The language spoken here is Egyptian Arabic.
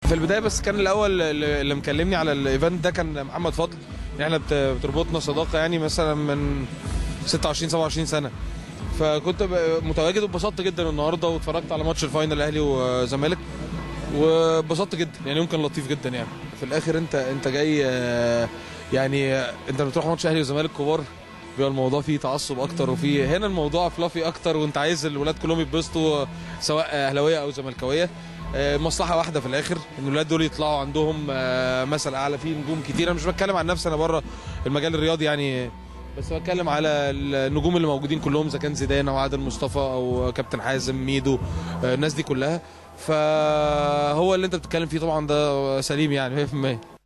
في البدايه بس كان الاول اللي اللي مكلمني على الايفنت ده كان محمد فضل يعني احنا بت- بتربطنا صداقه يعني مثلا من 26 27 سنه فكنت ب- متواجد واتبسطت جدا النهارده واتفرجت على ماتش الفاينل الاهلي وزمالك واتبسطت جدا يعني يوم كان لطيف جدا يعني في الاخر انت انت جاي آه، يعني آه، انت لما بتروح ماتش اهلي وزمالك كبار بيبقى الموضوع فيه تعصب اكتر وفيه هنا الموضوع فلافي اكتر وانت عايز الولاد كلهم يتبسطوا سواء اهلاويه او زملكاويه آه، مصلحه واحده في الاخر ان الولاد دول يطلعوا عندهم آه، مثل اعلى فيه نجوم كتير انا مش بتكلم عن نفسي انا بره المجال الرياضي يعني بس بتكلم على النجوم اللي موجودين كلهم اذا كان زيدان او عادل مصطفى او كابتن حازم ميدو آه، الناس دي كلها فهو اللي انت بتتكلم فيه طبعا ده سليم يعني 100%